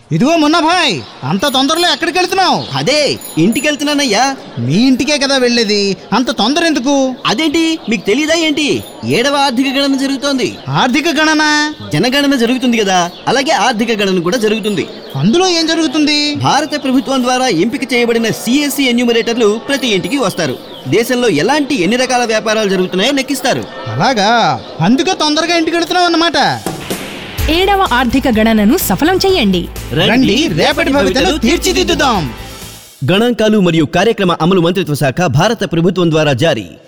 ఇదిగో మున్నా భాయ్ అంత తొందరలో ఎక్కడికి వెళ్తున్నావు అదే ఇంటికి వెళ్తున్నానయ్యా మీ ఇంటికే కదా వెళ్ళేది అంత తొందర ఎందుకు అదేంటి మీకు తెలియదా ఏంటి ఏడవ ఆర్థిక గణన జరుగుతోంది ఆర్థిక గణన జనగణన జరుగుతుంది కదా అలాగే ఆర్థిక గణన కూడా జరుగుతుంది అందులో ఏం జరుగుతుంది భారత ప్రభుత్వం ద్వారా ఎంపిక చేయబడిన సిఎస్సి ఎన్యూమరేటర్లు ప్రతి ఇంటికి వస్తారు దేశంలో ఎలాంటి ఎన్ని రకాల వ్యాపారాలు జరుగుతున్నాయో లెక్కిస్తారు అలాగా అందుకే తొందరగా ఇంటికి వెళ్తున్నావు అన్నమాట ఏడవ ఆర్థిక గణనను సఫలం చెయ్యండి రండి రేపటి భవితను తీర్చిదిద్దుదాం గణాంకాలు మరియు కార్యక్రమ అమలు మంత్రిత్వ శాఖ భారత ప్రభుత్వం ద్వారా జారీ